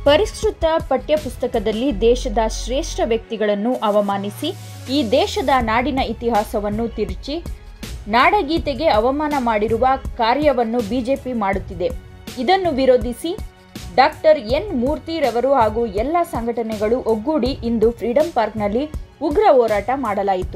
ಪರಿಷ್ಕೃತ ಪಠ್ಯಪುಸ್ತಕದಲ್ಲಿ ದೇಶದ ಶ್ರೇಷ್ಠ ವ್ಯಕ್ತಿಗಳನ್ನು ಅವಮಾನಿಸಿ ಈ ದೇಶದ ನಾಡಿನ ಇತಿಹಾಸವನ್ನು ತಿರುಚಿ ನಾಡಗೀತೆಗೆ ಅವಮಾನ ಮಾಡಿರುವ ಕಾರ್ಯವನ್ನು ಬಿಜೆಪಿ ಮಾಡುತ್ತಿದೆ ಇದನ್ನು ವಿರೋಧಿಸಿ ಡಾಕ್ಟರ್ ಎನ್ ಮೂರ್ತಿರವರು ಹಾಗೂ ಎಲ್ಲ ಸಂಘಟನೆಗಳು ಒಗ್ಗೂಡಿ ಇಂದು ಫ್ರೀಡಂ ಪಾರ್ಕ್ನಲ್ಲಿ ಉಗ್ರ ಹೋರಾಟ ಮಾಡಲಾಯಿತು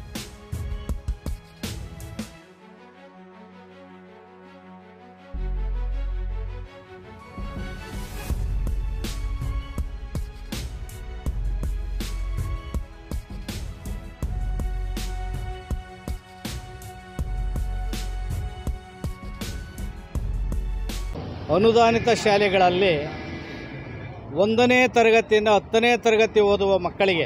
ಅನುದಾನಿತ ಶಾಲೆಗಳಲ್ಲಿ ಒಂದನೇ ತರಗತಿಯಿಂದ ಹತ್ತನೇ ತರಗತಿ ಓದುವ ಮಕ್ಕಳಿಗೆ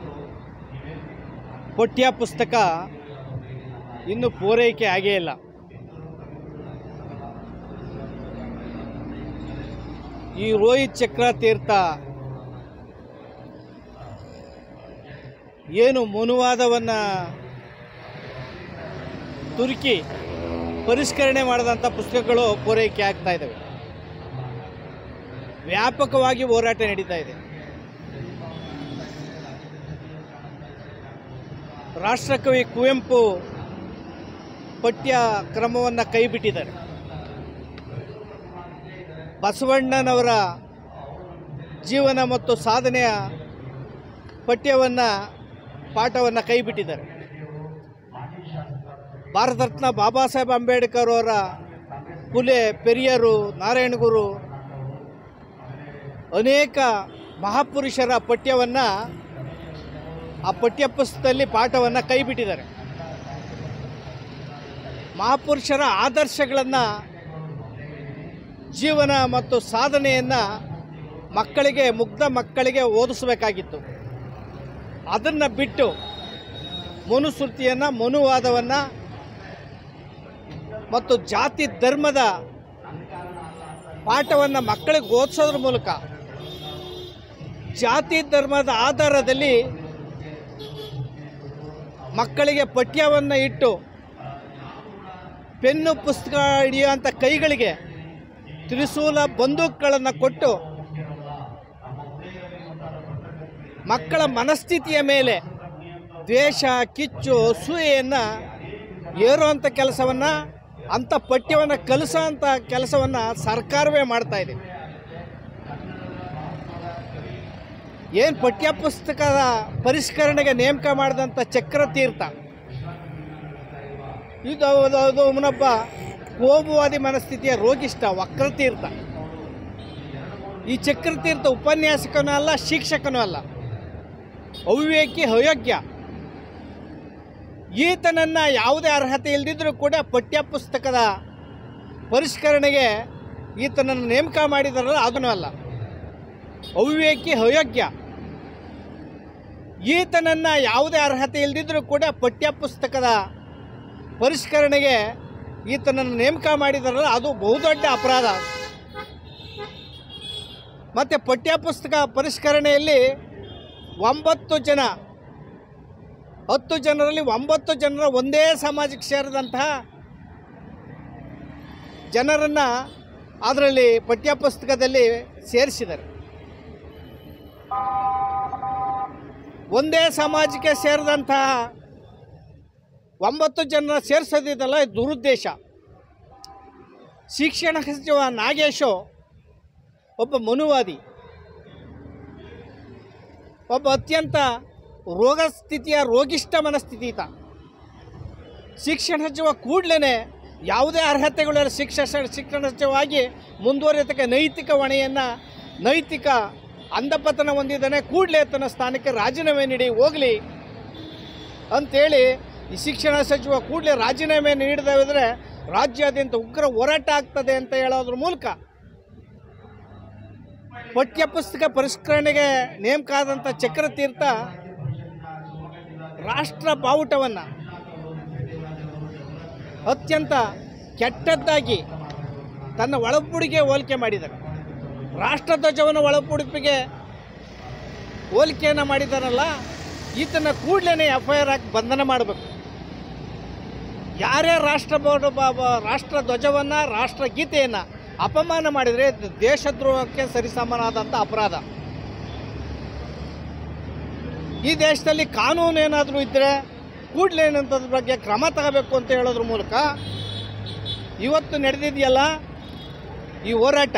ಪಠ್ಯ ಪುಸ್ತಕ ಇನ್ನೂ ಪೂರೈಕೆ ಆಗೇ ಇಲ್ಲ ಈ ರೋಹಿತ್ ಚಕ್ರ ತೀರ್ಥ ಏನು ಮನುವಾದವನ್ನು ತುರುಕಿ ಪರಿಷ್ಕರಣೆ ಮಾಡಿದಂಥ ಪುಸ್ತಕಗಳು ಪೂರೈಕೆ ಆಗ್ತಾ ಇದ್ದಾವೆ ವ್ಯಾಪಕವಾಗಿ ಹೋರಾಟ ನಡೀತಾ ಇದೆ ರಾಷ್ಟ್ರಕವಿ ಕುವೆಂಪು ಪಠ್ಯ ಕ್ರಮವನ್ನು ಕೈಬಿಟ್ಟಿದ್ದಾರೆ ಬಸವಣ್ಣನವರ ಜೀವನ ಮತ್ತು ಸಾಧನೆಯ ಪಠ್ಯವನ್ನು ಪಾಠವನ್ನು ಕೈಬಿಟ್ಟಿದ್ದಾರೆ ಭಾರತ ರತ್ನ ಬಾಬಾ ಸಾಹೇಬ್ ಅಂಬೇಡ್ಕರ್ ಅವರ ಪುಲೆ ಪೆರಿಯರು ನಾರಾಯಣಗುರು ಅನೇಕ ಮಹಾಪುರುಷರ ಪಠ್ಯವನ್ನು ಆ ಪಠ್ಯಪುಸ್ತಕದಲ್ಲಿ ಪಾಠವನ್ನು ಕೈಬಿಟ್ಟಿದ್ದಾರೆ ಮಹಾಪುರುಷರ ಆದರ್ಶಗಳನ್ನು ಜೀವನ ಮತ್ತು ಸಾಧನೆಯನ್ನು ಮಕ್ಕಳಿಗೆ ಮುಗ್ಧ ಮಕ್ಕಳಿಗೆ ಓದಿಸಬೇಕಾಗಿತ್ತು ಅದನ್ನು ಬಿಟ್ಟು ಮನುಸ್ಮೃತಿಯನ್ನು ಮನುವಾದವನ್ನು ಮತ್ತು ಜಾತಿ ಧರ್ಮದ ಪಾಠವನ್ನು ಮಕ್ಕಳಿಗೆ ಓದಿಸೋದ್ರ ಮೂಲಕ ಜಾತಿ ಧರ್ಮದ ಆಧಾರದಲ್ಲಿ ಮಕ್ಕಳಿಗೆ ಪಠ್ಯವನ್ನು ಇಟ್ಟು ಪೆನ್ನು ಪುಸ್ತಕ ಹಿಡಿಯುವಂಥ ಕೈಗಳಿಗೆ ತ್ರಿಶೂಲ ಬಂದೂಕುಗಳನ್ನು ಕೊಟ್ಟು ಮಕ್ಕಳ ಮನಸ್ಥಿತಿಯ ಮೇಲೆ ದ್ವೇಷ ಕಿಚ್ಚು ಅಸೂಯೆಯನ್ನು ಏರುವಂಥ ಕೆಲಸವನ್ನು ಅಂಥ ಪಠ್ಯವನ್ನು ಕಲಿಸೋಂಥ ಕೆಲಸವನ್ನು ಸರ್ಕಾರವೇ ಮಾಡ್ತಾ ಇದೆ ಏನು ಪಠ್ಯಪುಸ್ತಕದ ಪರಿಷ್ಕರಣೆಗೆ ನೇಮಕ ಮಾಡಿದಂಥ ಚಕ್ರತೀರ್ಥ ಇದು ಅದು ಅದು ಅವನೊಬ್ಬ ಕೋಮುವಾದಿ ಮನಸ್ಥಿತಿಯ ರೋಗಿಷ್ಠ ವಕ್ರತೀರ್ಥ ಈ ಚಕ್ರತೀರ್ಥ ಉಪನ್ಯಾಸಕನೂ ಅಲ್ಲ ಶಿಕ್ಷಕನೂ ಅಲ್ಲ ಅವಿವೇಕಿ ಅಯೋಗ್ಯ ಈತನನ್ನು ಯಾವುದೇ ಅರ್ಹತೆ ಇಲ್ಲದಿದ್ದರೂ ಕೂಡ ಪಠ್ಯಪುಸ್ತಕದ ಪರಿಷ್ಕರಣೆಗೆ ಈತನನ್ನು ನೇಮಕ ಮಾಡಿದಾರಲ್ಲ ಅದನ್ನೂ ಅಲ್ಲ ಅವಿವೇಕಿ ಅಯೋಗ್ಯ ಈತನನ್ನು ಯಾವುದೇ ಅರ್ಹತೆ ಇಲ್ಲದಿದ್ದರೂ ಕೂಡ ಪಠ್ಯಪುಸ್ತಕದ ಪರಿಷ್ಕರಣೆಗೆ ಈತನನ್ನು ನೇಮಕ ಮಾಡಿದಾರಲ್ಲ ಅದು ಬಹುದೊಡ್ಡ ಅಪರಾಧ ಮತ್ತು ಪಠ್ಯಪುಸ್ತಕ ಪರಿಷ್ಕರಣೆಯಲ್ಲಿ ಒಂಬತ್ತು ಜನ ಹತ್ತು ಜನರಲ್ಲಿ ಒಂಬತ್ತು ಜನರ ಒಂದೇ ಸಮಾಜಕ್ಕೆ ಸೇರಿದಂತಹ ಜನರನ್ನು ಅದರಲ್ಲಿ ಪಠ್ಯಪುಸ್ತಕದಲ್ಲಿ ಸೇರಿಸಿದ್ದಾರೆ ಒಂದೇ ಸಮಾಜಕ್ಕೆ ಸೇರಿದಂತಹ ಒಂಬತ್ತು ಜನರ ಸೇರಿಸೋದಿದಲ್ಲ ಇದು ದುರುದ್ದೇಶ ಶಿಕ್ಷಣ ಸಚಿವ ನಾಗೇಶು ಒಬ್ಬ ಮನುವಾದಿ ಒಬ್ಬ ಅತ್ಯಂತ ರೋಗ ಸ್ಥಿತಿಯ ರೋಗಿಷ್ಠ ಮನಸ್ಥಿತಿ ಈತ ಶಿಕ್ಷಣ ಸಚಿವ ಕೂಡಲೇ ಯಾವುದೇ ಅರ್ಹತೆಗಳ ಶಿಕ್ಷಣ ಶಿಕ್ಷಣ ಸಚಿವವಾಗಿ ಮುಂದುವರಿಯತಕ್ಕ ನೈತಿಕ ಹೊಣೆಯನ್ನು ನೈತಿಕ ಅಂಧಪತನ ಹೊಂದಿದ್ದಾನೆ ಕೂಡಲೇ ತನ್ನ ಸ್ಥಾನಕ್ಕೆ ರಾಜೀನಾಮೆ ನೀಡಿ ಹೋಗಲಿ ಅಂಥೇಳಿ ಈ ಶಿಕ್ಷಣ ಸಚಿವ ಕೂಡಲೇ ರಾಜೀನಾಮೆ ನೀಡದೇ ಹೋದರೆ ರಾಜ್ಯಾದ್ಯಂತ ಉಗ್ರ ಹೋರಾಟ ಆಗ್ತದೆ ಅಂತ ಹೇಳೋದ್ರ ಮೂಲಕ ಪಠ್ಯಪುಸ್ತಕ ಪರಿಷ್ಕರಣೆಗೆ ನೇಮಕ ಆದಂಥ ಚಕ್ರತೀರ್ಥ ರಾಷ್ಟ್ರ ಬಾವುಟವನ್ನು ಅತ್ಯಂತ ಕೆಟ್ಟದ್ದಾಗಿ ತನ್ನ ಒಳಪುಡಿಗೆ ಹೋಲಿಕೆ ಮಾಡಿದ್ದಾರೆ ರಾಷ್ಟ್ರಧ್ವಜವನ್ನು ಒಳಪುಡುಪಿಗೆ ಹೋಲಿಕೆಯನ್ನು ಮಾಡಿದಾರಲ್ಲ ಈತನ ಕೂಡಲೇ ಎಫ್ ಐ ಆರ್ ಹಾಕಿ ಬಂಧನ ಮಾಡಬೇಕು ಯಾರೇ ರಾಷ್ಟ್ರ ಬ- ಬ- ಬ- ರಾಷ್ಟ್ರ ಧ್ವಜವನ್ನು ರಾಷ್ಟ್ರಗೀತೆಯನ್ನು ಅಪಮಾನ ಮಾಡಿದರೆ ಇದು ದೇಶದ್ರೋಹಕ್ಕೆ ಸರಿಸಮಾನಾದಂಥ ಅಪರಾಧ ಈ ದೇಶದಲ್ಲಿ ಕಾನೂನು ಏನಾದರೂ ಇದ್ದರೆ ಕೂಡಲೇ ಏನಂತದ್ರ ಬಗ್ಗೆ ಕ್ರಮ ತಗೋಬೇಕು ಅಂತ ಹೇಳೋದ್ರ ಮೂಲಕ ಇವತ್ತು ನಡೆದಿದೆಯಲ್ಲ ಈ ಹೋರಾಟ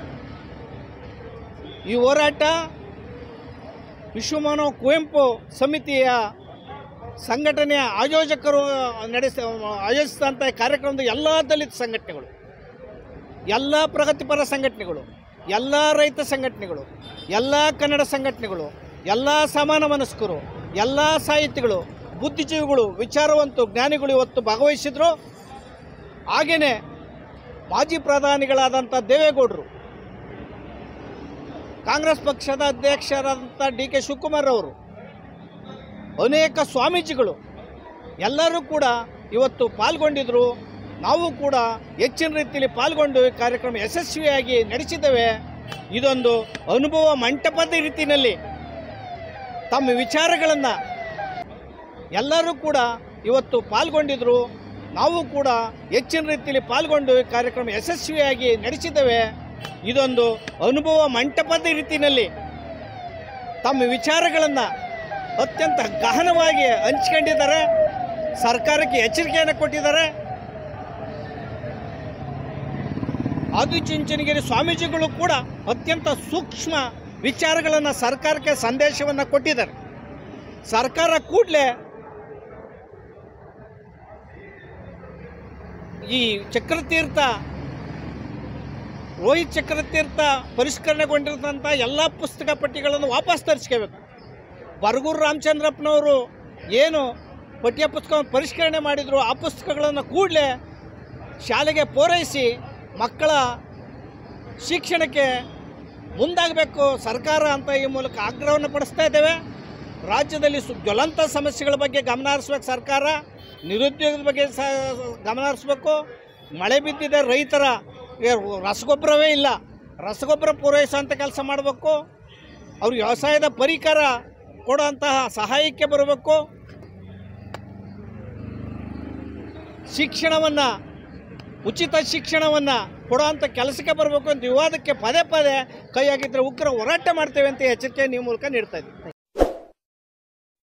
ಈ ಹೋರಾಟ ವಿಶ್ವಮಾನವ ಕುವೆಂಪು ಸಮಿತಿಯ ಸಂಘಟನೆಯ ಆಯೋಜಕರು ನಡೆಸ ಆಯೋಜಿಸಿದಂಥ ಕಾರ್ಯಕ್ರಮದ ಎಲ್ಲ ದಲಿತ ಸಂಘಟನೆಗಳು ಎಲ್ಲ ಪ್ರಗತಿಪರ ಸಂಘಟನೆಗಳು ಎಲ್ಲ ರೈತ ಸಂಘಟನೆಗಳು ಎಲ್ಲ ಕನ್ನಡ ಸಂಘಟನೆಗಳು ಎಲ್ಲ ಸಮಾನ ಮನಸ್ಕರು ಎಲ್ಲ ಸಾಹಿತಿಗಳು ಬುದ್ಧಿಜೀವಿಗಳು ವಿಚಾರವಂತು ಜ್ಞಾನಿಗಳು ಇವತ್ತು ಭಾಗವಹಿಸಿದ್ರು ಹಾಗೆಯೇ ಮಾಜಿ ಪ್ರಧಾನಿಗಳಾದಂಥ ದೇವೇಗೌಡರು ಕಾಂಗ್ರೆಸ್ ಪಕ್ಷದ ಅಧ್ಯಕ್ಷರಾದಂಥ ಡಿ ಕೆ ಶಿವಕುಮಾರ್ ಅವರು ಅನೇಕ ಸ್ವಾಮೀಜಿಗಳು ಎಲ್ಲರೂ ಕೂಡ ಇವತ್ತು ಪಾಲ್ಗೊಂಡಿದ್ರು ನಾವು ಕೂಡ ಹೆಚ್ಚಿನ ರೀತಿಯಲ್ಲಿ ಪಾಲ್ಗೊಂಡು ಈ ಕಾರ್ಯಕ್ರಮ ಯಶಸ್ವಿಯಾಗಿ ನಡೆಸಿದ್ದೇವೆ ಇದೊಂದು ಅನುಭವ ಮಂಟಪದ ರೀತಿಯಲ್ಲಿ ತಮ್ಮ ವಿಚಾರಗಳನ್ನು ಎಲ್ಲರೂ ಕೂಡ ಇವತ್ತು ಪಾಲ್ಗೊಂಡಿದ್ರು ನಾವು ಕೂಡ ಹೆಚ್ಚಿನ ರೀತಿಯಲ್ಲಿ ಪಾಲ್ಗೊಂಡು ಈ ಕಾರ್ಯಕ್ರಮ ಯಶಸ್ವಿಯಾಗಿ ನಡೆಸಿದ್ದೇವೆ ಇದೊಂದು ಅನುಭವ ಮಂಟಪದ ರೀತಿಯಲ್ಲಿ ತಮ್ಮ ವಿಚಾರಗಳನ್ನು ಅತ್ಯಂತ ಗಹನವಾಗಿ ಹಂಚ್ಕೊಂಡಿದ್ದಾರೆ ಸರ್ಕಾರಕ್ಕೆ ಎಚ್ಚರಿಕೆಯನ್ನು ಕೊಟ್ಟಿದ್ದಾರೆ ಆದಿಚುಂಚನಗಿರಿ ಸ್ವಾಮೀಜಿಗಳು ಕೂಡ ಅತ್ಯಂತ ಸೂಕ್ಷ್ಮ ವಿಚಾರಗಳನ್ನು ಸರ್ಕಾರಕ್ಕೆ ಸಂದೇಶವನ್ನು ಕೊಟ್ಟಿದ್ದಾರೆ ಸರ್ಕಾರ ಕೂಡಲೇ ಈ ಚಕ್ರತೀರ್ಥ ರೋಹಿತ್ ಚಕ್ರತೀರ್ಥ ಪರಿಷ್ಕರಣೆಗೊಂಡಿರ್ತಂಥ ಎಲ್ಲ ಪುಸ್ತಕ ಪಟ್ಟಿಗಳನ್ನು ವಾಪಸ್ ತರಿಸ್ಕೋಬೇಕು ಬರಗೂರು ರಾಮಚಂದ್ರಪ್ಪನವರು ಏನು ಪಠ್ಯ ಪುಸ್ತಕವನ್ನು ಪರಿಷ್ಕರಣೆ ಮಾಡಿದರು ಆ ಪುಸ್ತಕಗಳನ್ನು ಕೂಡಲೇ ಶಾಲೆಗೆ ಪೂರೈಸಿ ಮಕ್ಕಳ ಶಿಕ್ಷಣಕ್ಕೆ ಮುಂದಾಗಬೇಕು ಸರ್ಕಾರ ಅಂತ ಈ ಮೂಲಕ ಆಗ್ರಹವನ್ನು ಪಡಿಸ್ತಾ ಇದ್ದೇವೆ ರಾಜ್ಯದಲ್ಲಿ ಸು ಜ್ವಲಂತ ಸಮಸ್ಯೆಗಳ ಬಗ್ಗೆ ಗಮನ ಹರಿಸ್ಬೇಕು ಸರ್ಕಾರ ನಿರುದ್ಯೋಗದ ಬಗ್ಗೆ ಸ ಗಮನ ಹರಿಸ್ಬೇಕು ಮಳೆ ಬಿದ್ದಿದೆ ರೈತರ ಏ, ರಸಗೊಬ್ಬರವೇ ಇಲ್ಲ ರಸಗೊಬ್ಬರ ಪೂರೈಸುವಂಥ ಕೆಲಸ ಮಾಡಬೇಕು ಅವ್ರಿಗೆ ವ್ಯವಸಾಯದ ಪರಿಕರ ಕೊಡುವಂತಹ ಸಹಾಯಕ್ಕೆ ಬರಬೇಕು ಶಿಕ್ಷಣವನ್ನು ಉಚಿತ ಶಿಕ್ಷಣವನ್ನು ಕೊಡುವಂಥ ಕೆಲಸಕ್ಕೆ ಬರಬೇಕು ಅಂತ ವಿವಾದಕ್ಕೆ ಪದೇ ಪದೇ ಕೈ ಹಾಕಿದ್ರೆ ಉಗ್ರ ಹೋರಾಟ ಮಾಡ್ತೇವೆ ಅಂತ ಎಚ್ಚರಿಕೆ ನೀವು ಮೂಲಕ ನೀಡ್ತಾ ಇದ್ದೀವಿ